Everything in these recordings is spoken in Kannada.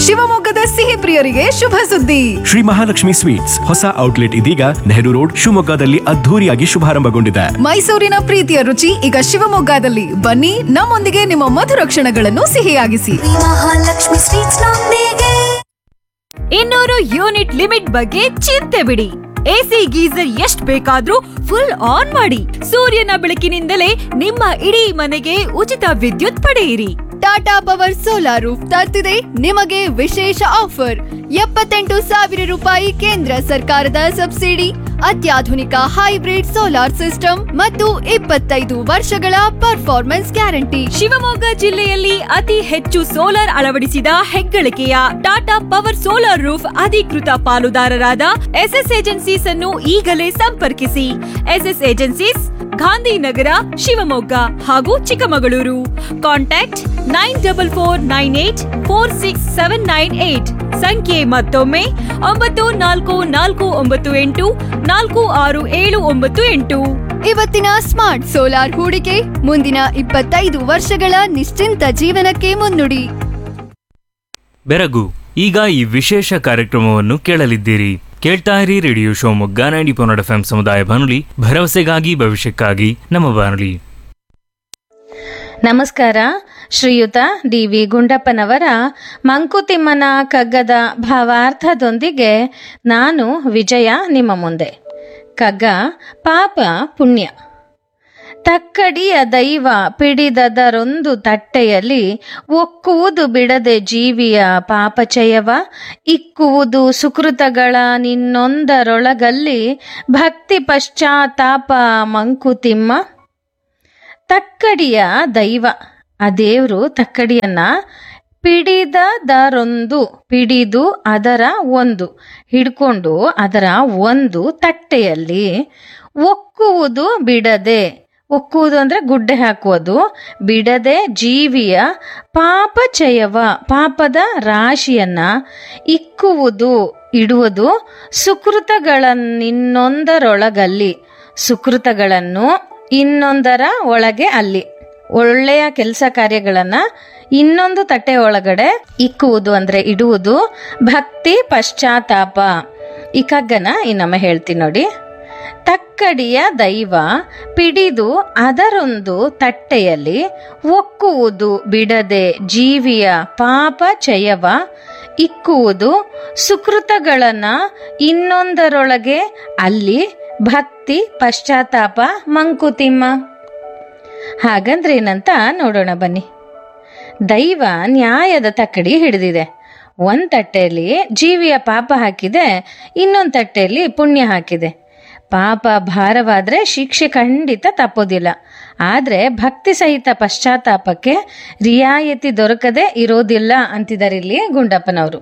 ಶಿವಮೊಗ್ಗದ ಸಿಹಿ ಪ್ರಿಯರಿಗೆ ಶುಭ ಸುದ್ದಿ ಶ್ರೀ ಮಹಾಲಕ್ಷ್ಮಿ ಸ್ವೀಟ್ಸ್ ಹೊಸ ಔಟ್ಲೆಟ್ ಇದೀಗ ನೆಹರು ರೋಡ್ ಶಿವಮೊಗ್ಗದಲ್ಲಿ ಅದ್ಧೂರಿಯಾಗಿ ಶುಭಾರಂಭಗೊಂಡಿದೆ ಮೈಸೂರಿನ ಪ್ರೀತಿಯ ರುಚಿ ಈಗ ಶಿವಮೊಗ್ಗದಲ್ಲಿ ಬನ್ನಿ ನಮ್ಮೊಂದಿಗೆ ನಿಮ್ಮ ಮಧುರ ಕ್ಷಣಗಳನ್ನು ಸಿಹಿಯಾಗಿಸಿ ಮಹಾಲಕ್ಷ್ಮಿ ಸ್ವೀಟ್ಸ್ ನೊಂದಿಗೆ ಇನ್ನೂರು ಯೂನಿಟ್ ಲಿಮಿಟ್ ಬಗ್ಗೆ ಚಿಂತೆ ಬಿಡಿ ಎಸಿ ಗೀಸರ್ ಎಷ್ಟ್ ಬೇಕಾದ್ರೂ ಫುಲ್ ಆನ್ ಮಾಡಿ ಸೂರ್ಯನ ಬೆಳಕಿನಿಂದಲೇ ನಿಮ್ಮ ಇಡೀ ಮನೆಗೆ ಉಚಿತ ವಿದ್ಯುತ್ ಪಡೆಯಿರಿ ಟಾಟಾ ಪವರ್ ಸೋಲಾರ್ ರೂಫ್ ತರ್ತಿದೆ ನಿಮಗೆ ವಿಶೇಷ ಆಫರ್ ಎಪ್ಪತ್ತೆಂಟು ಸಾವಿರ ರೂಪಾಯಿ ಕೇಂದ್ರ ಸರ್ಕಾರದ ಸಬ್ಸಿಡಿ ಅತ್ಯಾಧುನಿಕ ಹೈಬ್ರಿಡ್ ಸೋಲಾರ್ ಸಿಸ್ಟಮ್ ಮತ್ತು ಇಪ್ಪತ್ತೈದು ವರ್ಷಗಳ ಪರ್ಫಾರ್ಮೆನ್ಸ್ ಗ್ಯಾರಂಟಿ ಶಿವಮೊಗ್ಗ ಜಿಲ್ಲೆಯಲ್ಲಿ ಅತಿ ಹೆಚ್ಚು ಸೋಲಾರ್ ಅಳವಡಿಸಿದ ಹೆಗ್ಗಳಿಕೆಯ ಟಾಟಾ ಪವರ್ ಸೋಲಾರ್ ರೂಫ್ ಅಧಿಕೃತ ಪಾಲುದಾರರಾದ ಎಸ್ಎಸ್ ಏಜೆನ್ಸೀಸ್ ಅನ್ನು ಈಗಲೇ ಸಂಪರ್ಕಿಸಿ ಎಸ್ಎಸ್ ಏಜೆನ್ಸೀಸ್ ಗಾಂಧಿನಗರ ಶಿವಮೊಗ್ಗ ಹಾಗೂ Chikkamagaluru contact nine double four nine eight four six seven nine eight ಸಂಖ್ಯೆ ಮತ್ತೊಮ್ಮೆ ಒಂಬತ್ತು ನಾಲ್ಕು ನಾಲ್ಕು ಒಂಬತ್ತು ಎಂಟು ನಾಲ್ಕು ಆರು ಏಳು ಒಂಬತ್ತು ಎಂಟು ಇವತ್ತಿನ ಸ್ಮಾರ್ಟ್ ಸೋಲಾರ್ ಹೂಡಿಕೆ ಮುಂದಿನ ಇಪ್ಪತ್ತೈದು ವರ್ಷಗಳ ನಿಶ್ಚಿಂತ ಜೀವನಕ್ಕೆ ಮುನ್ನುಡಿ ಬೆರಗು ಈಗ ಈ ವಿಶೇಷ ಕಾರ್ಯಕ್ರಮವನ್ನು ಕೇಳಲಿದ್ದೀರಿ ಕೇಳ್ತಾ ಇರಿ ರೇಡಿಯೋ ಶಿವಮೊಗ್ಗ ನೈಂಟಿ ಪೊನ್ನಡ ಎಫ್ ಸಮುದಾಯ ಬಾನುಲಿ ಭರವಸೆಗಾಗಿ ಭವಿಷ್ಯಕ್ಕಾಗಿ ನಮ್ಮ ಬಾನುಲಿ ನಮಸ್ಕಾರ ಶ್ರೀಯುತ ಡಿ ವಿ ಗುಂಡಪ್ಪನವರ ಮಂಕುತಿಮ್ಮನ ಕಗ್ಗದ ಭಾವಾರ್ಥದೊಂದಿಗೆ ನಾನು ವಿಜಯ ನಿಮ್ಮ ಮುಂದೆ ಕಗ್ಗ ಪಾಪ ಪುಣ್ಯ ತಕ್ಕಡಿಯ ದೈವ ಪಿಡಿದದರೊಂದು ತಟ್ಟೆಯಲ್ಲಿ ಒಕ್ಕುವುದು ಬಿಡದೆ ಜೀವಿಯ ಪಾಪಚಯವ ಇಕ್ಕುವುದು ಸುಕೃತಗಳ ನಿನ್ನೊಂದರೊಳಗಲ್ಲಿ ಭಕ್ತಿ ಪಶ್ಚಾತ್ತಾಪ ಮಂಕುತಿಮ್ಮ ತಕ್ಕಡಿಯ ದೈವ ಆ ದೇವರು ತಕ್ಕಡಿಯನ್ನ ಪಿಡಿದದರೊಂದು ಪಿಡಿದು ಅದರ ಒಂದು ಹಿಡ್ಕೊಂಡು ಅದರ ಒಂದು ತಟ್ಟೆಯಲ್ಲಿ ಒಕ್ಕುವುದು ಬಿಡದೆ ಒಕ್ಕುವುದು ಅಂದ್ರೆ ಗುಡ್ಡೆ ಹಾಕುವುದು ಬಿಡದೆ ಜೀವಿಯ ಪಾಪಚಯವ ಪಾಪದ ರಾಶಿಯನ್ನ ಇಕ್ಕುವುದು ಇಡುವುದು ಸುಕೃತಗಳನ್ನಿನ್ನೊಂದರೊಳಗಲ್ಲಿ ಸುಕೃತಗಳನ್ನು ಇನ್ನೊಂದರ ಒಳಗೆ ಅಲ್ಲಿ ಒಳ್ಳೆಯ ಕೆಲಸ ಕಾರ್ಯಗಳನ್ನ ಇನ್ನೊಂದು ತಟ್ಟೆ ಒಳಗಡೆ ಇಕ್ಕುವುದು ಅಂದ್ರೆ ಇಡುವುದು ಭಕ್ತಿ ಪಶ್ಚಾತ್ತಾಪ ಈ ಕಗ್ಗನ ಇನ್ನೊಮ್ಮೆ ಹೇಳ್ತೀನಿ ನೋಡಿ ತಕ್ಕಡಿಯ ದೈವ ಪಿಡಿದು ಅದರೊಂದು ತಟ್ಟೆಯಲ್ಲಿ ಒಕ್ಕುವುದು ಬಿಡದೆ ಜೀವಿಯ ಪಾಪ ಚಯವ ಇಕ್ಕುವುದು ಸುಕೃತಗಳನ್ನ ಇನ್ನೊಂದರೊಳಗೆ ಅಲ್ಲಿ ಭಕ್ತಿ ಪಶ್ಚಾತ್ತಾಪ ಮಂಕುತಿಮ್ಮ ಹಾಗಂದ್ರೆ ಏನಂತ ನೋಡೋಣ ಬನ್ನಿ ದೈವ ನ್ಯಾಯದ ತಕ್ಕಡಿ ಹಿಡಿದಿದೆ ಒಂದ್ ತಟ್ಟೆಯಲ್ಲಿ ಜೀವಿಯ ಪಾಪ ಹಾಕಿದೆ ಇನ್ನೊಂದು ತಟ್ಟೆಯಲ್ಲಿ ಪುಣ್ಯ ಹಾಕಿದೆ ಪಾಪ ಭಾರವಾದ್ರೆ ಶಿಕ್ಷೆ ಖಂಡಿತ ತಪ್ಪೋದಿಲ್ಲ ಆದ್ರೆ ಭಕ್ತಿ ಸಹಿತ ಪಶ್ಚಾತ್ತಾಪಕ್ಕೆ ರಿಯಾಯಿತಿ ದೊರಕದೆ ಇರೋದಿಲ್ಲ ಅಂತಿದ್ದಾರೆ ಇಲ್ಲಿ ಗುಂಡಪ್ಪನವರು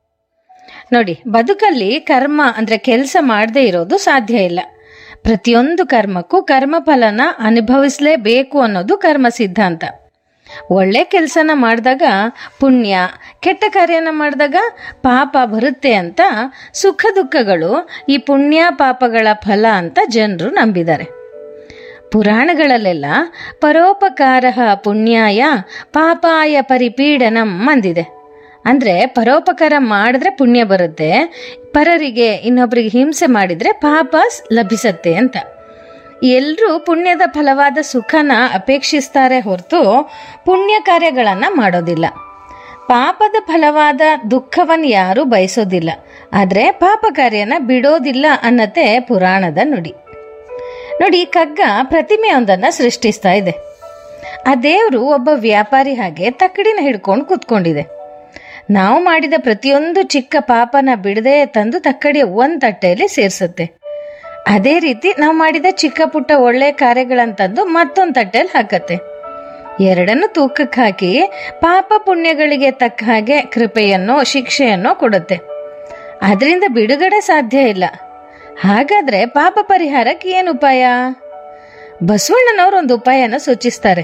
ನೋಡಿ ಬದುಕಲ್ಲಿ ಕರ್ಮ ಅಂದ್ರೆ ಕೆಲಸ ಮಾಡದೇ ಇರೋದು ಸಾಧ್ಯ ಇಲ್ಲ ಪ್ರತಿಯೊಂದು ಕರ್ಮಕ್ಕೂ ಕರ್ಮಫಲನ ಅನುಭವಿಸಲೇಬೇಕು ಅನ್ನೋದು ಕರ್ಮ ಸಿದ್ಧಾಂತ ಒಳ್ಳೆ ಕೆಲಸನ ಮಾಡಿದಾಗ ಪುಣ್ಯ ಕೆಟ್ಟ ಕಾರ್ಯನ ಮಾಡಿದಾಗ ಪಾಪ ಬರುತ್ತೆ ಅಂತ ಸುಖ ದುಃಖಗಳು ಈ ಪುಣ್ಯ ಪಾಪಗಳ ಫಲ ಅಂತ ಜನರು ನಂಬಿದ್ದಾರೆ ಪುರಾಣಗಳಲ್ಲೆಲ್ಲ ಪರೋಪಕಾರ ಪುಣ್ಯಾಯ ಪಾಪಾಯ ಪರಿಪೀಡನಂ ಅಂದಿದೆ ಅಂದ್ರೆ ಪರೋಪಕಾರ ಮಾಡಿದ್ರೆ ಪುಣ್ಯ ಬರುತ್ತೆ ಪರರಿಗೆ ಇನ್ನೊಬ್ಬರಿಗೆ ಹಿಂಸೆ ಮಾಡಿದ್ರೆ ಪಾಪ ಸ್- ಲಭಿಸತ್ತೆ ಅಂತ ಎಲ್ಲರೂ ಪುಣ್ಯದ ಫಲವಾದ ಸುಖನ ಅಪೇಕ್ಷಿಸ್ತಾರೆ ಹೊರತು ಪುಣ್ಯ ಕಾರ್ಯಗಳನ್ನ ಮಾಡೋದಿಲ್ಲ ಪಾಪದ ಫಲವಾದ ದುಃಖವನ್ನು ಯಾರೂ ಬಯಸೋದಿಲ್ಲ ಆದರೆ ಪಾಪ ಕಾರ್ಯನ ಬಿಡೋದಿಲ್ಲ ಅನ್ನತ್ತೆ ಪುರಾಣದ ನುಡಿ ನೋಡಿ ಈ ಕಗ್ಗ ಪ್ರತಿಮೆಯೊಂದನ್ನ ಸೃಷ್ಟಿಸ್ತಾ ಇದೆ ಆ ದೇವರು ಒಬ್ಬ ವ್ಯಾಪಾರಿ ಹಾಗೆ ತಕ್ಕಡಿನ ಹಿಡ್ಕೊಂಡು ಕೂತ್ಕೊಂಡಿದೆ ನಾವು ಮಾಡಿದ ಪ್ರತಿಯೊಂದು ಚಿಕ್ಕ ಪಾಪನ ಬಿಡದೆ ತಂದು ತಕ್ಕಡಿಯ ಒಂದ್ ತಟ್ಟೆಯಲ್ಲಿ ಸೇರ್ಸುತ್ತೆ ಅದೇ ರೀತಿ ನಾವು ಮಾಡಿದ ಚಿಕ್ಕ ಪುಟ್ಟ ಒಳ್ಳೆ ಕಾರ್ಯಗಳಂತಂದು ಮತ್ತೊಂದು ತಟ್ಟೆಯಲ್ಲಿ ಹಾಕತ್ತೆ ಎರಡನ್ನು ತೂಕಕ್ಕೆ ಹಾಕಿ ಪಾಪ ಪುಣ್ಯಗಳಿಗೆ ತಕ್ಕ ಹಾಗೆ ಕೃಪೆಯನ್ನೋ ಶಿಕ್ಷೆಯನ್ನೋ ಕೊಡುತ್ತೆ ಅದರಿಂದ ಬಿಡುಗಡೆ ಸಾಧ್ಯ ಇಲ್ಲ ಹಾಗಾದ್ರೆ ಪಾಪ ಪರಿಹಾರಕ್ಕೆ ಏನು ಉಪಾಯ ಬಸವಣ್ಣನವರು ಒಂದು ಉಪಾಯನ ಸೂಚಿಸ್ತಾರೆ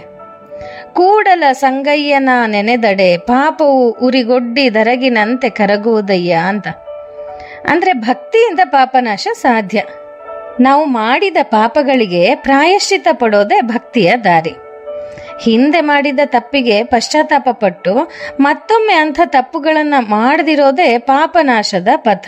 ಕೂಡಲ ಸಂಗಯ್ಯನ ನೆನೆದಡೆ ಪಾಪವು ಉರಿಗೊಡ್ಡಿ ದರಗಿನಂತೆ ಕರಗುವುದಯ್ಯ ಅಂತ ಅಂದ್ರೆ ಭಕ್ತಿಯಿಂದ ಪಾಪನಾಶ ಸಾಧ್ಯ ನಾವು ಮಾಡಿದ ಪಾಪಗಳಿಗೆ ಪ್ರಾಯಶ್ಚಿತ ಪಡೋದೇ ಭಕ್ತಿಯ ದಾರಿ ಹಿಂದೆ ಮಾಡಿದ ತಪ್ಪಿಗೆ ಪಶ್ಚಾತ್ತಾಪ ಪಟ್ಟು ಮತ್ತೊಮ್ಮೆ ಅಂಥ ತಪ್ಪುಗಳನ್ನು ಮಾಡದಿರೋದೇ ಪಾಪನಾಶದ ಪಥ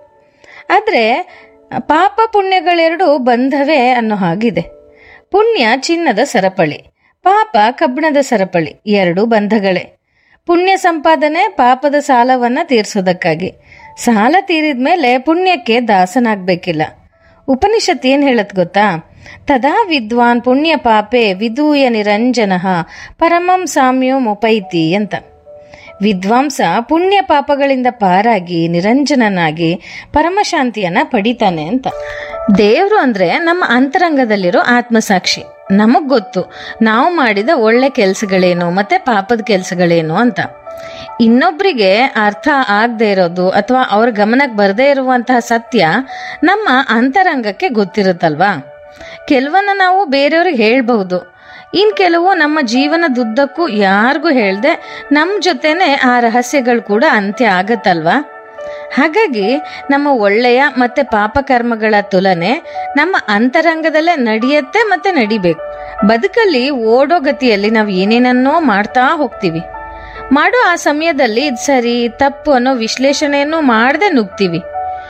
ಆದರೆ ಪಾಪ ಪುಣ್ಯಗಳೆರಡು ಬಂಧವೇ ಅನ್ನೋ ಹಾಗಿದೆ ಪುಣ್ಯ ಚಿನ್ನದ ಸರಪಳಿ ಪಾಪ ಕಬ್ಬಿಣದ ಸರಪಳಿ ಎರಡೂ ಬಂಧಗಳೇ ಪುಣ್ಯ ಸಂಪಾದನೆ ಪಾಪದ ಸಾಲವನ್ನು ತೀರಿಸೋದಕ್ಕಾಗಿ ಸಾಲ ತೀರಿದ ಮೇಲೆ ಪುಣ್ಯಕ್ಕೆ ದಾಸನಾಗಬೇಕಿಲ್ಲ ಉಪನಿಷತ್ ಏನು ಹೇಳತ್ ಗೊತ್ತಾ ತದಾ ವಿದ್ವಾನ್ ಪುಣ್ಯ ಪಾಪೆ ವಿದೂಯ ನಿರಂಜನ ಪರಮಂ ಸಾಮ್ಯೋ ಮುಪೈತಿ ಅಂತ ವಿದ್ವಾಂಸ ಪುಣ್ಯ ಪಾಪಗಳಿಂದ ಪಾರಾಗಿ ನಿರಂಜನನಾಗಿ ಪರಮಶಾಂತಿಯನ್ನ ಪಡಿತಾನೆ ಅಂತ ದೇವರು ಅಂದ್ರೆ ನಮ್ಮ ಅಂತರಂಗದಲ್ಲಿರೋ ಆತ್ಮಸಾಕ್ಷಿ ನಮಗ್ ಗೊತ್ತು ನಾವು ಮಾಡಿದ ಒಳ್ಳೆ ಕೆಲಸಗಳೇನು ಮತ್ತೆ ಪಾಪದ ಕೆಲಸಗಳೇನು ಅಂತ ಇನ್ನೊಬ್ರಿಗೆ ಅರ್ಥ ಆಗದೆ ಇರೋದು ಅಥವಾ ಅವ್ರ ಗಮನಕ್ಕೆ ಬರದೇ ಇರುವಂತಹ ಸತ್ಯ ನಮ್ಮ ಅಂತರಂಗಕ್ಕೆ ಗೊತ್ತಿರುತ್ತಲ್ವಾ ಕೆಲವನ್ನ ನಾವು ಬೇರೆಯವ್ರಿಗೆ ಹೇಳ್ಬಹುದು ಇನ್ ಕೆಲವು ನಮ್ಮ ಜೀವನದುದ್ದಕ್ಕೂ ಯಾರಿಗೂ ಹೇಳ್ದೆ ನಮ್ಮ ಜೊತೆನೆ ಆ ರಹಸ್ಯಗಳು ಕೂಡ ಅಂತ್ಯ ಆಗತ್ತಲ್ವಾ ಹಾಗಾಗಿ ನಮ್ಮ ಒಳ್ಳೆಯ ಮತ್ತೆ ಪಾಪಕರ್ಮಗಳ ತುಲನೆ ನಮ್ಮ ಅಂತರಂಗದಲ್ಲೇ ನಡೆಯುತ್ತೆ ಮತ್ತೆ ನಡಿಬೇಕು ಬದುಕಲ್ಲಿ ಓಡೋ ಗತಿಯಲ್ಲಿ ನಾವು ಏನೇನನ್ನೋ ಮಾಡ್ತಾ ಹೋಗ್ತೀವಿ ಮಾಡೋ ಆ ಸಮಯದಲ್ಲಿ ಇದು ಸರಿ ತಪ್ಪು ಅನ್ನೋ ವಿಶ್ಲೇಷಣೆಯನ್ನು ಮಾಡದೆ ನುಗ್ತೀವಿ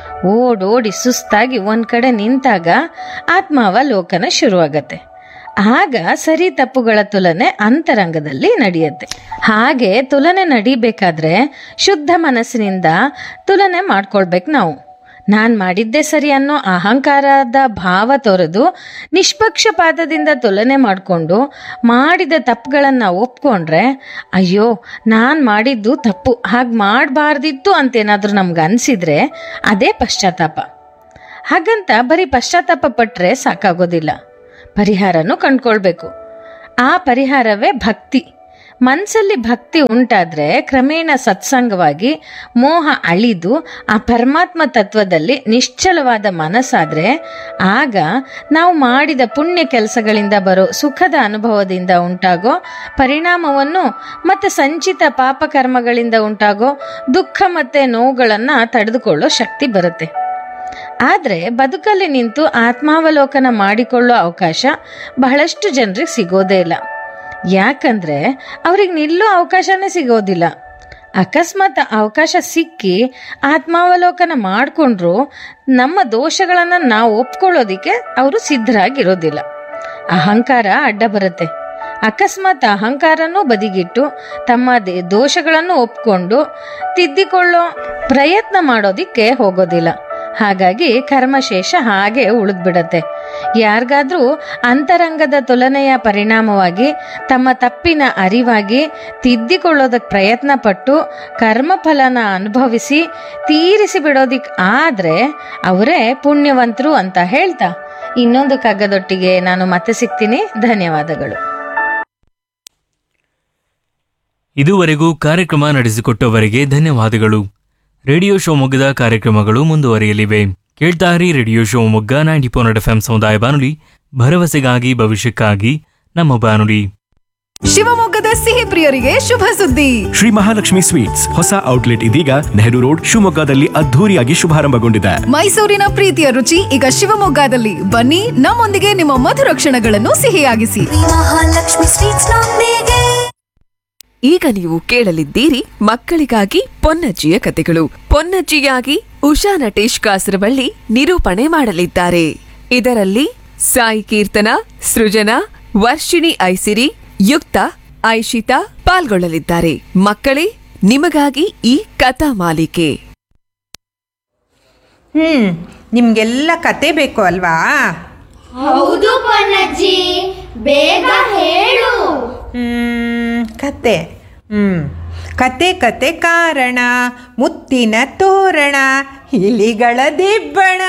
ಓಡೋಡಿ ಸುಸ್ತಾಗಿ ಒಂದ್ ಕಡೆ ನಿಂತಾಗ ಆತ್ಮಾವಲೋಕನ ಶುರುವಾಗತ್ತೆ ಆಗ ಸರಿ ತಪ್ಪುಗಳ ತುಲನೆ ಅಂತರಂಗದಲ್ಲಿ ನಡೆಯುತ್ತೆ ಹಾಗೆ ತುಲನೆ ನಡಿಬೇಕಾದ್ರೆ ಶುದ್ಧ ಮನಸ್ಸಿನಿಂದ ತುಲನೆ ಮಾಡ್ಕೊಳ್ಬೇಕು ನಾವು ನಾನ್ ಮಾಡಿದ್ದೆ ಸರಿ ಅನ್ನೋ ಅಹಂಕಾರದ ಭಾವ ತೊರೆದು ನಿಷ್ಪಕ್ಷಪಾತದಿಂದ ತುಲನೆ ಮಾಡಿಕೊಂಡು ಮಾಡಿದ ತಪ್ಪುಗಳನ್ನ ಒಪ್ಕೊಂಡ್ರೆ ಅಯ್ಯೋ ನಾನ್ ಮಾಡಿದ್ದು ತಪ್ಪು ಹಾಗೆ ಮಾಡಬಾರ್ದಿತ್ತು ಅಂತೇನಾದ್ರೂ ನಮ್ಗೆ ಅನ್ಸಿದ್ರೆ ಅದೇ ಪಶ್ಚಾತ್ತಾಪ ಹಾಗಂತ ಬರೀ ಪಶ್ಚಾತ್ತಾಪ ಪಟ್ರೆ ಸಾಕಾಗೋದಿಲ್ಲ ಪರಿಹಾರನೂ ಕಂಡ್ಕೊಳ್ಬೇಕು ಆ ಪರಿಹಾರವೇ ಭಕ್ತಿ ಮನಸ್ಸಲ್ಲಿ ಭಕ್ತಿ ಉಂಟಾದ್ರೆ ಕ್ರಮೇಣ ಸತ್ಸಂಗವಾಗಿ ಮೋಹ ಅಳಿದು ಆ ಪರಮಾತ್ಮ ತತ್ವದಲ್ಲಿ ನಿಶ್ಚಲವಾದ ಮನಸ್ಸಾದ್ರೆ ಆಗ ನಾವು ಮಾಡಿದ ಪುಣ್ಯ ಕೆಲಸಗಳಿಂದ ಬರೋ ಸುಖದ ಅನುಭವದಿಂದ ಉಂಟಾಗೋ ಪರಿಣಾಮವನ್ನು ಮತ್ತೆ ಸಂಚಿತ ಪಾಪಕರ್ಮಗಳಿಂದ ಉಂಟಾಗೋ ದುಃಖ ಮತ್ತೆ ನೋವುಗಳನ್ನು ತಡೆದುಕೊಳ್ಳೋ ಶಕ್ತಿ ಬರುತ್ತೆ ಆದರೆ ಬದುಕಲ್ಲಿ ನಿಂತು ಆತ್ಮಾವಲೋಕನ ಮಾಡಿಕೊಳ್ಳೋ ಅವಕಾಶ ಬಹಳಷ್ಟು ಜನರಿಗೆ ಸಿಗೋದೇ ಇಲ್ಲ ಯಾಕಂದ್ರೆ ಅವ್ರಿಗೆ ನಿಲ್ಲೋ ಅವಕಾಶನೇ ಸಿಗೋದಿಲ್ಲ ಅಕಸ್ಮಾತ್ ಅವಕಾಶ ಸಿಕ್ಕಿ ಆತ್ಮಾವಲೋಕನ ಮಾಡಿಕೊಂಡ್ರು ನಮ್ಮ ದೋಷಗಳನ್ನು ನಾವು ಒಪ್ಕೊಳ್ಳೋದಿಕ್ಕೆ ಅವರು ಸಿದ್ಧರಾಗಿರೋದಿಲ್ಲ ಅಹಂಕಾರ ಅಡ್ಡ ಬರುತ್ತೆ ಅಕಸ್ಮಾತ್ ಅಹಂಕಾರನೂ ಬದಿಗಿಟ್ಟು ತಮ್ಮ ದೇ- ದೋಷಗಳನ್ನು ಒಪ್ಕೊಂಡು ತಿದ್ದಿಕೊಳ್ಳೋ ಪ್ರಯತ್ನ ಮಾಡೋದಿಕ್ಕೆ ಹೋಗೋದಿಲ್ಲ ಹಾಗಾಗಿ ಕರ್ಮಶೇಷ ಹಾಗೆ ಉಳಿದ್ಬಿಡತ್ತೆ ಯಾರಿಗಾದ್ರೂ ಅಂತರಂಗದ ತುಲನೆಯ ಪರಿಣಾಮವಾಗಿ ತಮ್ಮ ತಪ್ಪಿನ ಅರಿವಾಗಿ ತಿದ್ದಿಕೊಳ್ಳೋದಕ್ಕೆ ಪ್ರಯತ್ನ ಪಟ್ಟು ಕರ್ಮಫಲನ ಅನುಭವಿಸಿ ತೀರಿಸಿ ಬಿಡೋದಿಕ್ ಆದ್ರೆ ಅವರೇ ಪುಣ್ಯವಂತರು ಅಂತ ಹೇಳ್ತಾ ಇನ್ನೊಂದು ಕಗ್ಗದೊಟ್ಟಿಗೆ ನಾನು ಮತ್ತೆ ಸಿಗ್ತೀನಿ ಧನ್ಯವಾದಗಳು ಇದುವರೆಗೂ ಕಾರ್ಯಕ್ರಮ ನಡೆಸಿಕೊಟ್ಟವರಿಗೆ ಧನ್ಯವಾದಗಳು ರೇಡಿಯೋ ಶಿವಮೊಗ್ಗದ ಕಾರ್ಯಕ್ರಮಗಳು ಮುಂದುವರಿಯಲಿವೆ ಕೇಳ್ತಾರಿ radio Shivamogga ninety four F M ಸಮುದಾಯ ಬಾನುಲಿ ಭರವಸೆಗಾಗಿ ಭವಿಷ್ಯಕ್ಕಾಗಿ ನಮ್ಮ ಬಾನುಲಿ ಶಿವಮೊಗ್ಗದ ಸಿಹಿ ಪ್ರಿಯರಿಗೆ ಶುಭ ಸುದ್ದಿ ಶ್ರೀ ಮಹಾಲಕ್ಷ್ಮಿ ಸ್ವೀಟ್ಸ್ ಹೊಸ ಔಟ್ಲೆಟ್ ಇದೀಗ ನೆಹರು ರೋಡ್ ಶಿವಮೊಗ್ಗದಲ್ಲಿ ಅದ್ಧೂರಿಯಾಗಿ ಶುಭಾರಂಭಗೊಂಡಿದೆ ಮೈಸೂರಿನ ಪ್ರೀತಿಯ ರುಚಿ ಈಗ ಶಿವಮೊಗ್ಗದಲ್ಲಿ ಬನ್ನಿ ನಮ್ಮೊಂದಿಗೆ ನಿಮ್ಮ ಮಧುರ ಕ್ಷಣಗಳನ್ನು ಸಿಹಿಯಾಗಿಸಿ ಮಹಾಲಕ್ಷ್ಮಿ ಸ್ವೀಟ್ಸ್ ನೊಂದಿಗೆ ಈಗ ನೀವು ಕೇಳಲಿದ್ದೀರಿ ಮಕ್ಕಳಿಗಾಗಿ ಪೊನ್ನಜ್ಜಿಯ ಕತೆಗಳು ಪೊನ್ನಜ್ಜಿಯಾಗಿ ಉಷಾ ನಟೇಶ್ ಕಾಸರವಳ್ಳಿ ನಿರೂಪಣೆ ಮಾಡಲಿದ್ದಾರೆ ಇದರಲ್ಲಿ ಸಾಯಿ ಕೀರ್ತನ ಸೃಜನಾ ವರ್ಷಿಣಿ ಐಸಿರಿ ಯುಕ್ತ ಐಶಿತಾ ಪಾಲ್ಗೊಳ್ಳಲಿದ್ದಾರೆ ಮಕ್ಕಳೇ ನಿಮಗಾಗಿ ಈ ಕಥಾ ಮಾಲಿಕೆ ಹ್ಮ್ ನಿಮ್ಗೆಲ್ಲ ಕತೆ ಬೇಕು ಅಲ್ವಾ ಹೌದು ಪನ್ನಜ್ಜಿ ಬೇಗ ಹೇಳು ಹ್ಮ್ ಕತೆ ಹ್ಮ್ ಕತೆ ಕತೆ ಕಾರಣ ಮುತ್ತಿನ ತೋರಣ ಇಲಿಗಳ ದಿಬ್ಬಣ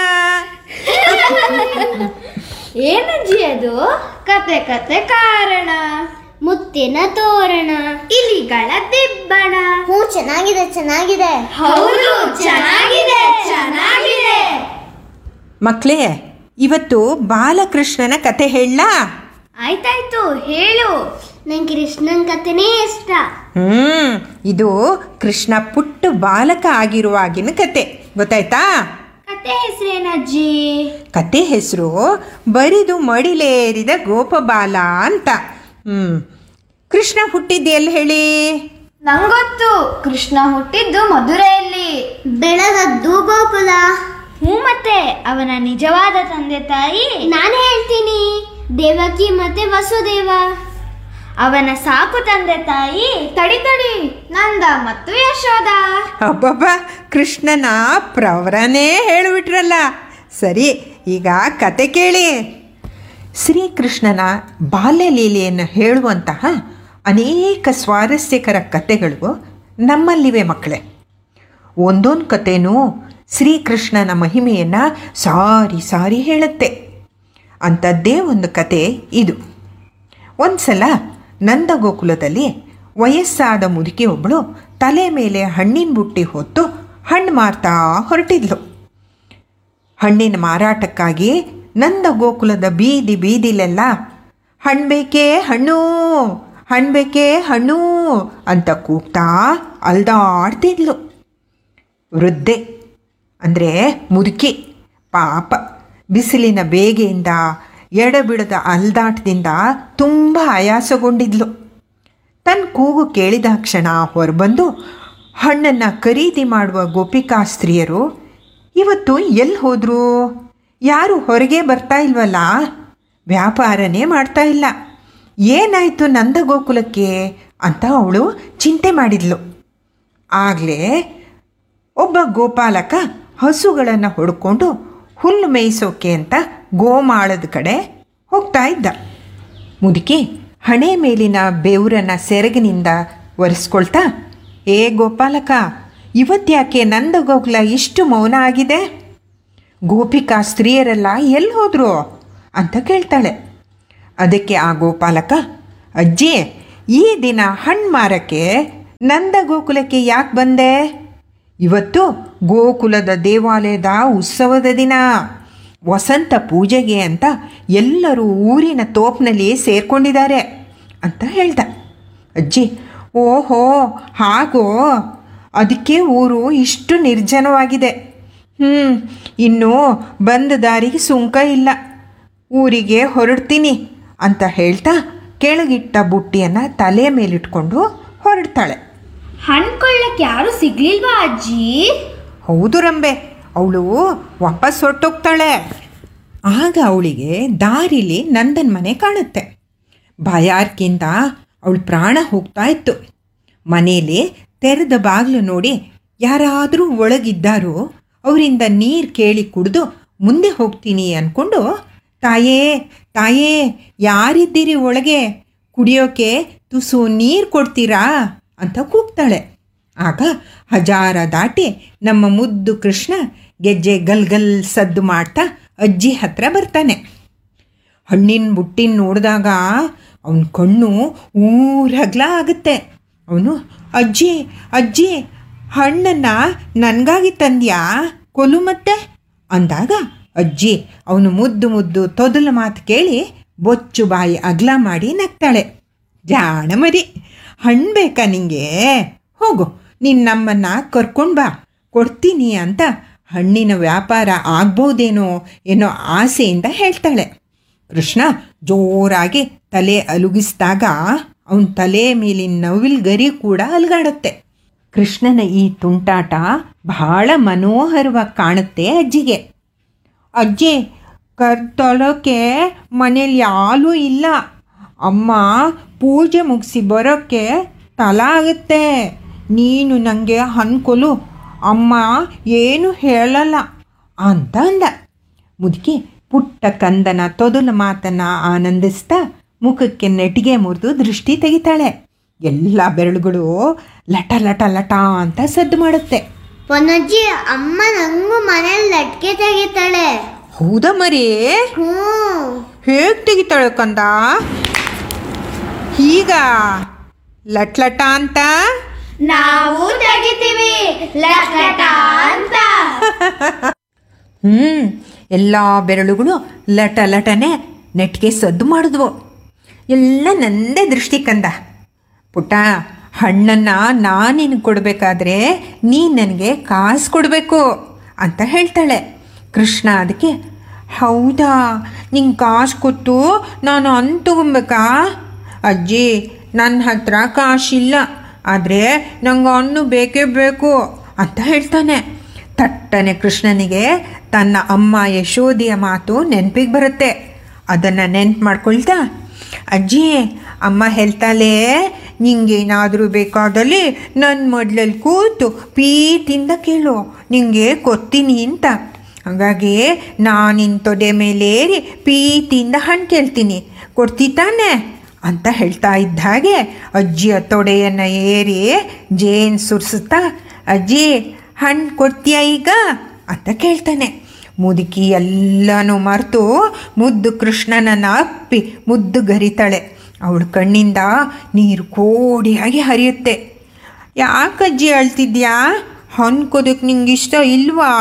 ಏನಜ್ಜಿ ಅದು ಕತೆ ಕತೆ ಕಾರಣ ಮುತ್ತಿನ ತೋರಣ ಇಲಿಗಳ ದಿಬ್ಬಣ ಹ್ಞೂ ಚೆನ್ನಾಗಿದೆ ಚೆನ್ನಾಗಿದೆ ಹೌದು ಚೆನ್ನಾಗಿದೆ ಚೆನ್ನಾಗಿದೆ ಮಕ್ಕಳೇ ಇವತ್ತು ಬಾಲಕೃಷ್ಣನ ಕತೆ ಹೇಳಲಾ ಆಯ್ತಾಯ್ತು ಹೇಳು ನಂಗೆ ಕೃಷ್ಣನ್ ಕತೆನೇ ಇಷ್ಟ ಹ್ಮ್ ಇದು ಕೃಷ್ಣ ಪುಟ್ಟ ಬಾಲಕ ಆಗಿರುವಾಗಿನ ಕತೆ ಗೊತ್ತಾಯ್ತಾ ಕತೆ ಹೆಸರೇನಜ್ಜಿ ಕತೆ ಹೆಸರು ಬರಿದು ಮಡಿಲೇರಿದ ಗೋಪಬಾಲ ಅಂತ ಹ್ಮ್ ಕೃಷ್ಣ ಹುಟ್ಟಿದ್ದು ಎಲ್ಲಿ ಹೇಳಿ ನಂಗೊತ್ತು ಕೃಷ್ಣ ಹುಟ್ಟಿದ್ದು ಮಧುರೆಯಲ್ಲಿ ಬೆಳೆದದ್ದು ಗೋಕುಲ ಹ್ಞೂ ಮತ್ತೆ ಅವನ ನಿಜವಾದ ತಂದೆ ತಾಯಿ ನಾನು ಹೇಳ್ತೀನಿ ದೇವಕಿ ಮತ್ತೆ ವಸುದೇವ ಅವನ ಸಾಕು ತಂದೆ ತಾಯಿ ತಡಿ ತಡಿ ನಂದ ಮತ್ತು ಯಶೋದ ಅಬ್ಬಬ್ಬ ಕೃಷ್ಣನ ಪ್ರವರನೇ ಹೇಳಿಬಿಟ್ರಲ್ಲ ಸರಿ ಈಗ ಕತೆ ಕೇಳಿ ಶ್ರೀಕೃಷ್ಣನ ಬಾಲ್ಯ ಲೀಲೆಯನ್ನು ಹೇಳುವಂತಹ ಅನೇಕ ಸ್ವಾರಸ್ಯಕರ ಕತೆಗಳು ನಮ್ಮಲ್ಲಿವೆ ಮಕ್ಕಳೇ ಒಂದೊಂದು ಕಥೆನೂ ಶ್ರೀಕೃಷ್ಣನ ಮಹಿಮೆಯನ್ನು ಸಾರಿ ಸಾರಿ ಹೇಳುತ್ತೆ ಅಂಥದ್ದೇ ಒಂದು ಕತೆ ಇದು ಒಂದು ಸಲ ನಂದಗೋಕುಲದಲ್ಲಿ ವಯಸ್ಸಾದ ಮುದುಕಿ ಒಬ್ಬಳು ತಲೆ ಮೇಲೆ ಹಣ್ಣಿನ ಬುಟ್ಟಿ ಹೊತ್ತು ಹಣ್ಣು ಮಾರ್ತಾ ಹೊರಟಿದ್ಲು ಹಣ್ಣಿನ ಮಾರಾಟಕ್ಕಾಗಿ ನಂದಗೋಕುಲದ ಬೀದಿ ಬೀದಿಲೆಲ್ಲ ಹಣ್ಣು ಬೇಕೇ ಹಣ್ಣು ಹಣ್ಣು ಬೇಕೇ ಹಣ್ಣು ಅಂತ ಕೂಗ್ತಾ ಅಲ್ದಾಡ್ತಿದ್ಲು ವೃದ್ಧೆ ಅಂದರೆ ಮುದುಕಿ ಪಾಪ ಬಿಸಿಲಿನ ಬೇಗೆಯಿಂದ ಎಡಬಿಡದ ಅಲ್ದಾಟದಿಂದ ತುಂಬ ಆಯಾಸಗೊಂಡಿದ್ಲು ತನ್ನ ಕೂಗು ಕೇಳಿದ ಕ್ಷಣ ಹೊರಬಂದು ಹಣ್ಣನ್ನು ಖರೀದಿ ಮಾಡುವ ಗೋಪಿಕಾಸ್ತ್ರೀಯರು ಇವತ್ತು ಎಲ್ಲಿ ಹೋದ್ರು ಯಾರು ಹೊರಗೆ ಬರ್ತಾ ಇಲ್ವಲ್ಲ ವ್ಯಾಪಾರನೇ ಮಾಡ್ತಾ ಇಲ್ಲ ಏನಾಯಿತು ನಂದಗೋಕುಲಕ್ಕೆ ಅಂತ ಅವಳು ಚಿಂತೆ ಮಾಡಿದ್ಲು ಆಗಲೇ ಒಬ್ಬ ಗೋಪಾಲಕ ಹಸುಗಳನ್ನು ಹೊಡ್ಕೊಂಡು ಹುಲ್ಲು ಮೇಯಿಸೋಕೆ ಅಂತ ಗೋಮಾಳದ ಕಡೆ ಹೋಗ್ತಾ ಇದ್ದ ಮುದುಕಿ ಹಣೆ ಮೇಲಿನ ಬೆವರನ್ನ ಸೆರಗಿನಿಂದ ಒರೆಸ್ಕೊಳ್ತಾ ಏ ಗೋಪಾಲಕ ಇವತ್ತ್ಯಾಕೆ ನಂದಗೋಗ್ಲ ಇಷ್ಟು ಮೌನ ಆಗಿದೆ ಗೋಪಿಕಾ ಸ್ತ್ರೀಯರೆಲ್ಲ ಎಲ್ಲಿ ಹೋದ್ರು ಅಂತ ಕೇಳ್ತಾಳೆ ಅದಕ್ಕೆ ಆ ಗೋಪಾಲಕ ಅಜ್ಜಿ ಈ ದಿನ ಹಣ್ಣು ಮಾರಕ್ಕೆ ನಂದ ಗೋಕುಲಕ್ಕೆ ಯಾಕೆ ಬಂದೆ ಇವತ್ತು ಗೋಕುಲದ ದೇವಾಲಯದ ಉತ್ಸವದ ದಿನ ವಸಂತ ಪೂಜೆಗೆ ಅಂತ ಎಲ್ಲರೂ ಊರಿನ ತೋಪ್ನಲ್ಲಿ ಸೇರ್ಕೊಂಡಿದ್ದಾರೆ ಅಂತ ಹೇಳ್ದ ಅಜ್ಜಿ ಓಹೋ ಹಾಗೋ ಅದಕ್ಕೆ ಊರು ಇಷ್ಟು ನಿರ್ಜನವಾಗಿದೆ ಹ್ಞೂ ಇನ್ನು ಬಂದ ದಾರಿಗೆ ಸುಂಕ ಇಲ್ಲ ಊರಿಗೆ ಹೊರಡ್ತೀನಿ ಅಂತ ಹೇಳ್ತಾ ಕೆಳಗಿಟ್ಟ ಬುಟ್ಟಿಯನ್ನು ತಲೆಯ ಮೇಲಿಟ್ಕೊಂಡು ಹೊರಡ್ತಾಳೆ ಹಣ್ಣು ಕೊಳ್ಳಕ್ಕೆ ಯಾರು ಸಿಗ್ಲಿಲ್ವಾ ಅಜ್ಜಿ ಹೌದು ರಂಬೆ ಅವಳು ವಾಪಸ್ ಹೊರಟೋಗ್ತಾಳೆ ಆಗ ಅವಳಿಗೆ ದಾರಿಲಿ ನಂದನ್ ಮನೆ ಕಾಣುತ್ತೆ ಬಾಯಾರ್ಕಿಂದ ಅವಳ ಪ್ರಾಣ ಹೋಗ್ತಾ ಇತ್ತು ಮನೆಯಲ್ಲಿ ತೆರೆದ ಬಾಗಿಲು ನೋಡಿ ಯಾರಾದರೂ ಒಳಗಿದ್ದಾರೋ ಅವರಿಂದ ನೀರು ಕೇಳಿ ಕುಡಿದು ಮುಂದೆ ಹೋಗ್ತೀನಿ ಅಂದ್ಕೊಂಡು ತಾಯೇ ತಾಯೇ ಯಾರಿದ್ದೀರಿ ಒಳಗೆ ಕುಡಿಯೋಕೆ ತುಸು ನೀರು ಕೊಡ್ತೀರಾ ಅಂತ ಕೂಗ್ತಾಳೆ ಆಗ ಹಜಾರ ದಾಟಿ ನಮ್ಮ ಮುದ್ದು ಕೃಷ್ಣ ಗೆಜ್ಜೆ ಗಲ್ಗಲ್ ಸದ್ದು ಮಾಡ್ತಾ ಅಜ್ಜಿ ಹತ್ರ ಬರ್ತಾನೆ ಹಣ್ಣಿನ ಬುಟ್ಟಿನ ನೋಡಿದಾಗ ಅವನ ಕಣ್ಣು ಊರಗ್ಲ ಆಗುತ್ತೆ ಅವನು ಅಜ್ಜಿ ಅಜ್ಜಿ ಹಣ್ಣನ್ನು ನನಗಾಗಿ ತಂದ್ಯಾ ಕೊಲು ಮತ್ತೆ ಅಂದಾಗ ಅಜ್ಜಿ ಅವನು ಮುದ್ದು ಮುದ್ದು ತೊದಲು ಮಾತು ಕೇಳಿ ಬೊಚ್ಚು ಬಾಯಿ ಅಗ್ಲ ಮಾಡಿ ನಗ್ತಾಳೆ ಜಾಣ ಮರಿ ಹಣ್ಣು ಬೇಕಾ ನಿಂಗೆ ಹೋಗು ನೀನು ನಮ್ಮನ್ನು ಕರ್ಕೊಂಡು ಬಾ ಕೊಡ್ತೀನಿ ಅಂತ ಹಣ್ಣಿನ ವ್ಯಾಪಾರ ಆಗ್ಬೋದೇನೋ ಏನೋ ಆಸೆಯಿಂದ ಹೇಳ್ತಾಳೆ ಕೃಷ್ಣ ಜೋರಾಗಿ ತಲೆ ಅಲುಗಿಸಿದಾಗ ಅವನ ತಲೆ ಮೇಲಿನ ನವಿಲ್ ಗರಿ ಕೂಡ ಅಲ್ಗಾಡುತ್ತೆ ಕೃಷ್ಣನ ಈ ತುಂಟಾಟ ಬಹಳ ಮನೋಹರವಾಗಿ ಕಾಣುತ್ತೆ ಅಜ್ಜಿಗೆ ಅಜ್ಜಿ ಕರ್ತೊಳಕ್ಕೆ ಮನೇಲಿ ಯಾರೂ ಇಲ್ಲ ಅಮ್ಮ ಪೂಜೆ ಮುಗಿಸಿ ಬರೋಕ್ಕೆ ತಲ ಆಗುತ್ತೆ ನೀನು ನನಗೆ ಹನ್ಕೊಲು ಅಮ್ಮ ಏನು ಹೇಳಲ್ಲ ಅಂತ ಅಂದ ಮುದುಕಿ ಪುಟ್ಟ ಕಂದನ ತೊದಲು ಮಾತನ್ನು ಆನಂದಿಸ್ತಾ ಮುಖಕ್ಕೆ ನೆಟಿಗೆ ಮುರಿದು ದೃಷ್ಟಿ ತೆಗಿತಾಳೆ ಎಲ್ಲ ಬೆರಳುಗಳು ಲಟ ಲಟ ಲಟ ಅಂತ ಸದ್ದು ಮಾಡುತ್ತೆ ಪೊನ್ನಜ್ಜಿ ಅಮ್ಮ ನಂಗೂ ಮನೇಲಿ ಲಟ್ಕೆ ತೆಗಿತಾಳೆ ಹೌದಾ ಮರಿ ಹ್ಞೂ ಹೇಗೆ ತೆಗಿತಾಳೆ ಕಂದ ಈಗ ಲಟ್ ಲಟ ಅಂತ ನಾವು ತೆಗಿತೀವಿ ಲಟ್ ಲಟ ಅಂತ ಹ್ಞೂ ಎಲ್ಲ ಬೆರಳುಗಳು ಲಟ ಲಟನೆ ನೆಟ್ಗೆ ಸದ್ದು ಮಾಡಿದ್ವು ಎಲ್ಲ ನಂದೇ ದೃಷ್ಟಿ ಕಂದ ಪುಟ್ಟ ಹಣ್ಣನ್ನು ನಾನು ನಿನಗೆ ಕೊಡಬೇಕಾದ್ರೆ ನೀನು ನನಗೆ ಕಾಸು ಕೊಡಬೇಕು ಅಂತ ಹೇಳ್ತಾಳೆ ಕೃಷ್ಣ ಅದಕ್ಕೆ ಹೌದಾ ನಿಂಗೆ ಕಾಸು ಕೊಟ್ಟು ನಾನು ಹಣ್ಣು ತಗೊಬೇಕಾ ಅಜ್ಜಿ ನನ್ನ ಹತ್ರ ಕಾಶಿಲ್ಲ ಆದರೆ ನಂಗೆ ಹಣ್ಣು ಬೇಕೇ ಬೇಕು ಅಂತ ಹೇಳ್ತಾನೆ ತಟ್ಟನೆ ಕೃಷ್ಣನಿಗೆ ತನ್ನ ಅಮ್ಮ ಯಶೋದಿಯ ಮಾತು ನೆನಪಿಗೆ ಬರುತ್ತೆ ಅದನ್ನು ನೆನ್ಪು ಮಾಡ್ಕೊಳ್ತಾ ಅಜ್ಜಿ ಅಮ್ಮ ಹೇಳ್ತಾಳೆ ನಿಂಗೇನಾದರೂ ಬೇಕಾದಲ್ಲಿ ನನ್ನ ಮೊದಲಲ್ಲಿ ಕೂತು ಪೀತಿಂದ ಕೇಳು ನಿಂಗೆ ಕೊಡ್ತೀನಿ ಅಂತ ಹಾಗಾಗಿ ನಾನಿನ್ ತೊಡೆ ಮೇಲೆ ಏರಿ ಪ್ರೀತಿಯಿಂದ ಹಣ್ಣು ಕೇಳ್ತೀನಿ ಕೊಡ್ತಿ ತಾನೆ ಅಂತ ಹೇಳ್ತಾ ಇದ್ದ ಹಾಗೆ ಅಜ್ಜಿಯ ತೊಡೆಯನ್ನು ಏರಿ ಜೇನು ಸುರಿಸುತ್ತಾ ಅಜ್ಜಿ ಹಣ್ಣು ಕೊಡ್ತೀಯಾ ಈಗ ಅಂತ ಕೇಳ್ತಾನೆ ಮುದುಕಿ ಎಲ್ಲನೂ ಮರೆತು ಮುದ್ದು ಕೃಷ್ಣನನ್ನ ಅಪ್ಪಿ ಮುದ್ದು ಗರಿತಾಳೆ ಅವಳ ಕಣ್ಣಿಂದ ನೀರು ಕೋಡಿಯಾಗಿ ಹರಿಯುತ್ತೆ ಯಾಕಜ್ಜಿ ಅಳ್ತಿದ್ಯಾ ಹಣ್ಣು ಕೊದಕ್ಕೆ ನಿಂಗೆ ಇಷ್ಟ ಇಲ್ವಾ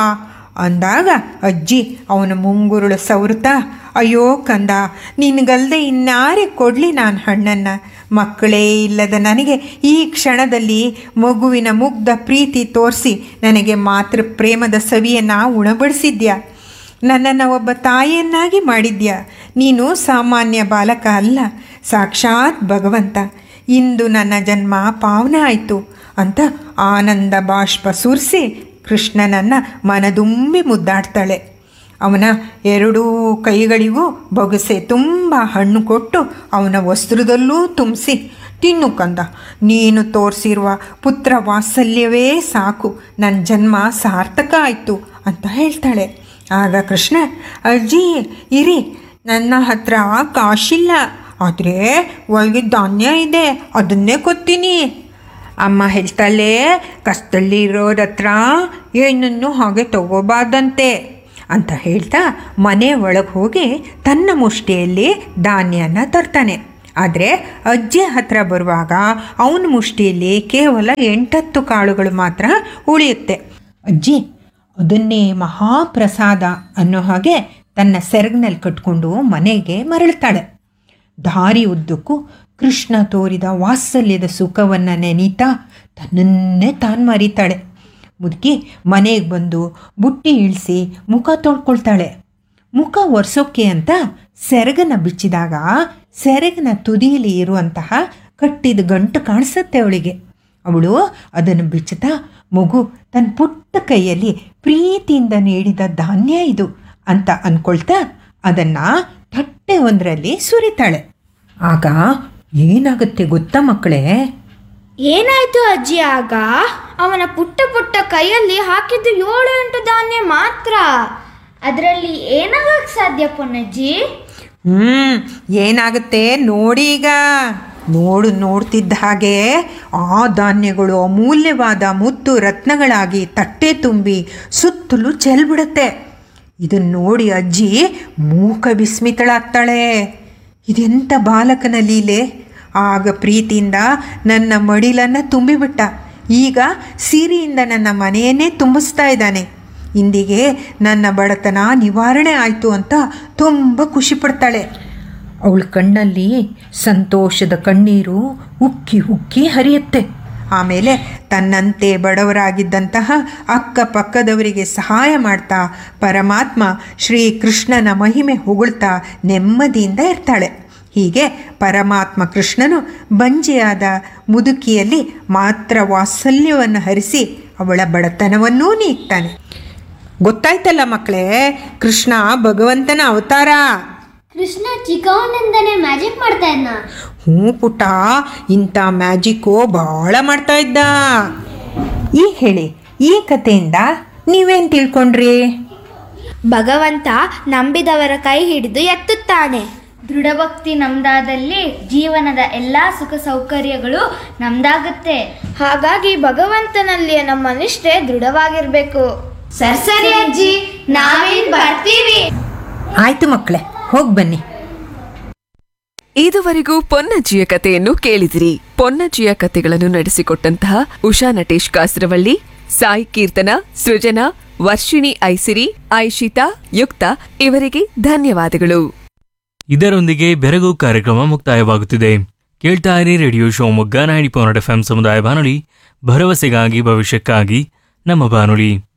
ಅಂದಾಗ ಅಜ್ಜಿ ಅವನ ಮುಂಗುರುಳು ಸವರುತ್ತಾ ಅಯ್ಯೋ ಕಂದ ನಿನಗಲ್ದೆ ಇನ್ನಾರೇ ಕೊಡಲಿ ನಾನು ಹಣ್ಣನ್ನು ಮಕ್ಕಳೇ ಇಲ್ಲದ ನನಗೆ ಈ ಕ್ಷಣದಲ್ಲಿ ಮಗುವಿನ ಮುಗ್ಧ ಪ್ರೀತಿ ತೋರಿಸಿ ನನಗೆ ಮಾತೃ ಪ್ರೇಮದ ಸವಿಯನ್ನು ಉಣಬಡಿಸಿದ್ಯಾ ನನ್ನನ್ನು ಒಬ್ಬ ತಾಯಿಯನ್ನಾಗಿ ಮಾಡಿದ್ಯಾ ನೀನು ಸಾಮಾನ್ಯ ಬಾಲಕ ಅಲ್ಲ ಸಾಕ್ಷಾತ್ ಭಗವಂತ ಇಂದು ನನ್ನ ಜನ್ಮ ಪಾವನ ಆಯಿತು ಅಂತ ಆನಂದ ಬಾಷ್ಪ ಸುರಿಸಿ ಕೃಷ್ಣನನ್ನು ಮನದುಂಬಿ ಮುದ್ದಾಡ್ತಾಳೆ ಅವನ ಎರಡೂ ಕೈಗಳಿಗೂ ಬೊಗಸೆ ತುಂಬ ಹಣ್ಣು ಕೊಟ್ಟು ಅವನ ವಸ್ತ್ರದಲ್ಲೂ ತುಂಬಿಸಿ ತಿನ್ನು ಕಂದ ನೀನು ತೋರಿಸಿರುವ ಪುತ್ರ ವಾತ್ಸಲ್ಯವೇ ಸಾಕು ನನ್ನ ಜನ್ಮ ಸಾರ್ಥಕ ಆಯಿತು ಅಂತ ಹೇಳ್ತಾಳೆ ಆಗ ಕೃಷ್ಣ ಅಜ್ಜಿ ಇರಿ ನನ್ನ ಹತ್ರ ಕಾಶಿಲ್ಲ ಆದರೆ ಒಳಗೆ ಧಾನ್ಯ ಇದೆ ಅದನ್ನೇ ಕೊತ್ತೀನಿ ಅಮ್ಮ ಹೇಳ್ತಾಳೆ ಕಷ್ಟದಲ್ಲಿ ಇರೋರ ಹತ್ರ ಏನನ್ನು ಹಾಗೆ ತಗೋಬಾರ್ದಂತೆ ಅಂತ ಹೇಳ್ತಾ ಮನೆ ಒಳಗೆ ಹೋಗಿ ತನ್ನ ಮುಷ್ಟಿಯಲ್ಲಿ ಧಾನ್ಯನ ತರ್ತಾನೆ ಆದರೆ ಅಜ್ಜಿ ಹತ್ರ ಬರುವಾಗ ಅವನ ಮುಷ್ಟಿಯಲ್ಲಿ ಕೇವಲ ಎಂಟತ್ತು ಕಾಳುಗಳು ಮಾತ್ರ ಉಳಿಯುತ್ತೆ ಅಜ್ಜಿ ಅದನ್ನೇ ಮಹಾಪ್ರಸಾದ ಅನ್ನೋ ಹಾಗೆ ತನ್ನ ಸೆರಗಿನಲ್ಲಿ ಕಟ್ಕೊಂಡು ಮನೆಗೆ ಮರಳ್ತಾಳೆ ದಾರಿ ಉದ್ದಕ್ಕೂ ಕೃಷ್ಣ ತೋರಿದ ವಾತ್ಸಲ್ಯದ ಸುಖವನ್ನು ನೆನೀತಾ ತನ್ನನ್ನೇ ತಾನು ಮರೀತಾಳೆ ಮುದುಕಿ ಮನೆಗೆ ಬಂದು ಬುಟ್ಟಿ ಇಳಿಸಿ ಮುಖ ತೊಳ್ಕೊಳ್ತಾಳೆ ಮುಖ ಒರೆಸೋಕ್ಕೆ ಅಂತ ಸೆರಗನ್ನ ಬಿಚ್ಚಿದಾಗ ಸೆರಗಿನ ತುದಿಯಲ್ಲಿ ಇರುವಂತಹ ಕಟ್ಟಿದ ಗಂಟು ಕಾಣಿಸುತ್ತೆ ಅವಳಿಗೆ ಅವಳು ಅದನ್ನು ಬಿಚ್ಚುತ್ತಾ ಮಗು ತನ್ನ ಪುಟ್ಟ ಕೈಯಲ್ಲಿ ಪ್ರೀತಿಯಿಂದ ನೀಡಿದ ಧಾನ್ಯ ಇದು ಅಂತ ಅಂದ್ಕೊಳ್ತಾ ಅದನ್ನು ತಟ್ಟೆ ಒಂದರಲ್ಲಿ ಸುರಿತಾಳೆ ಆಗ ಏನಾಗುತ್ತೆ ಗೊತ್ತಾ ಮಕ್ಕಳೇ ಏನಾಯ್ತು ಅಜ್ಜಿ ಆಗ ಅವನ ಪುಟ್ಟ ಪುಟ್ಟ ಕೈಯಲ್ಲಿ ಹಾಕಿದ್ದು ಏಳು ಎಂಟು ಧಾನ್ಯ ಮಾತ್ರ ಅದರಲ್ಲಿ ಏನಾಗಕ್ಕೆ ಸಾಧ್ಯ ಪೊನ್ನಜ್ಜಿ ಹ್ಞೂ ಏನಾಗುತ್ತೆ ನೋಡಿ ಈಗ ನೋಡು ನೋಡ್ತಿದ್ದ ಹಾಗೆ ಆ ಧಾನ್ಯಗಳು ಅಮೂಲ್ಯವಾದ ಮುತ್ತು ರತ್ನಗಳಾಗಿ ತಟ್ಟೆ ತುಂಬಿ ಸುತ್ತಲೂ ಚೆಲ್ಬಿಡುತ್ತೆ ಇದನ್ನು ನೋಡಿ ಅಜ್ಜಿ ಮೂಕ ವಿಸ್ಮಿತಳಾಗ್ತಾಳೆ ಇದೆಂಥ ಬಾಲಕನ ಲೀಲೆ ಆಗ ಪ್ರೀತಿಯಿಂದ ನನ್ನ ಮಡಿಲನ್ನು ತುಂಬಿಬಿಟ್ಟ ಈಗ ಸೀರೆಯಿಂದ ನನ್ನ ಮನೆಯನ್ನೇ ತುಂಬಿಸ್ತಾ ಇದ್ದಾನೆ ಇಂದಿಗೆ ನನ್ನ ಬಡತನ ನಿವಾರಣೆ ಆಯಿತು ಅಂತ ತುಂಬ ಖುಷಿ ಪಡ್ತಾಳೆ ಅವಳ ಕಣ್ಣಲ್ಲಿ ಸಂತೋಷದ ಕಣ್ಣೀರು ಉಕ್ಕಿ ಉಕ್ಕಿ ಹರಿಯುತ್ತೆ ಆಮೇಲೆ ತನ್ನಂತೆ ಬಡವರಾಗಿದ್ದಂತಹ ಅಕ್ಕಪಕ್ಕದವರಿಗೆ ಸಹಾಯ ಮಾಡ್ತಾ ಪರಮಾತ್ಮ ಶ್ರೀ ಕೃಷ್ಣನ ಮಹಿಮೆ ಹೊಗಳ್ತಾ ನೆಮ್ಮದಿಯಿಂದ ಇರ್ತಾಳೆ ಹೀಗೆ ಪರಮಾತ್ಮ ಕೃಷ್ಣನು ಬಂಜೆಯಾದ ಮುದುಕಿಯಲ್ಲಿ ಮಾತ್ರ ವಾತ್ಸಲ್ಯವನ್ನು ಹರಿಸಿ ಅವಳ ಬಡತನವನ್ನೂ ನೀಗ್ತಾನೆ ಗೊತ್ತಾಯ್ತಲ್ಲ ಮಕ್ಕಳೇ ಕೃಷ್ಣ ಭಗವಂತನ ಅವತಾರ ಕೃಷ್ಣ ಚಿಕ್ಕವನಿಂದನೇ ಮ್ಯಾಜಿಕ್ ಮಾಡ್ತಾ ಇದ್ನ ಹ್ಞೂ ಪುಟ್ಟ ಇಂಥ ಮ್ಯಾಜಿಕ್ಕು ಭಾಳ ಮಾಡ್ತಾ ಇದ್ದ ಈಗ ಹೇಳಿ ಈ ಕಥೆಯಿಂದ ನೀವೇನು ತಿಳ್ಕೊಂಡ್ರಿ ಭಗವಂತ ನಂಬಿದವರ ಕೈ ಹಿಡಿದು ಎತ್ತುತ್ತಾನೆ ದೃಢಭಕ್ತಿ ನಮ್ದಾದಲ್ಲಿ ಜೀವನದ ಎಲ್ಲ ಸುಖ ಸೌಕರ್ಯಗಳು ನಮ್ದಾಗುತ್ತೆ ಹಾಗಾಗಿ ಭಗವಂತನಲ್ಲಿ ನಮ್ಮ ನಿಷ್ಠೆ ದೃಢವಾಗಿರ್ಬೇಕು ಸರ್ ಸರಿ ಅಜ್ಜಿ ನಾವೇನ್ ಬರ್ತೀವಿ ಆಯ್ತು ಮಕ್ಕಳೇ ಹೋಗಿ ಬನ್ನಿ ಇದುವರೆಗೂ ಪೊನ್ನಜ್ಜಿಯ ಕಥೆಯನ್ನು ಕೇಳಿದಿರಿ ಪೊನ್ನಜ್ಜಿಯ ಕಥೆಗಳನ್ನು ನಡೆಸಿಕೊಟ್ಟಂತಹ ಉಷಾ ನಟೇಶ್ ಕಾಸರವಳ್ಳಿ ಸಾಯಿ ಕೀರ್ತನ ಸೃಜನಾ ವರ್ಷಿಣಿ ಐಸಿರಿ ಐಶಿತಾ ಯುಕ್ತ ಇವರಿಗೆ ಧನ್ಯವಾದಗಳು ಇದರೊಂದಿಗೆ ಬೆರಗು ಕಾರ್ಯಕ್ರಮ ಮುಕ್ತಾಯವಾಗುತ್ತಿದೆ ಕೇಳ್ತಾ ಇರಿ radio Shivamogga ninety point F M ಸಮುದಾಯ ಬಾನುಲಿ ಭರವಸೆಗಾಗಿ ಭವಿಷ್ಯಕ್ಕಾಗಿ ನಮ್ಮ ಬಾನುಲಿ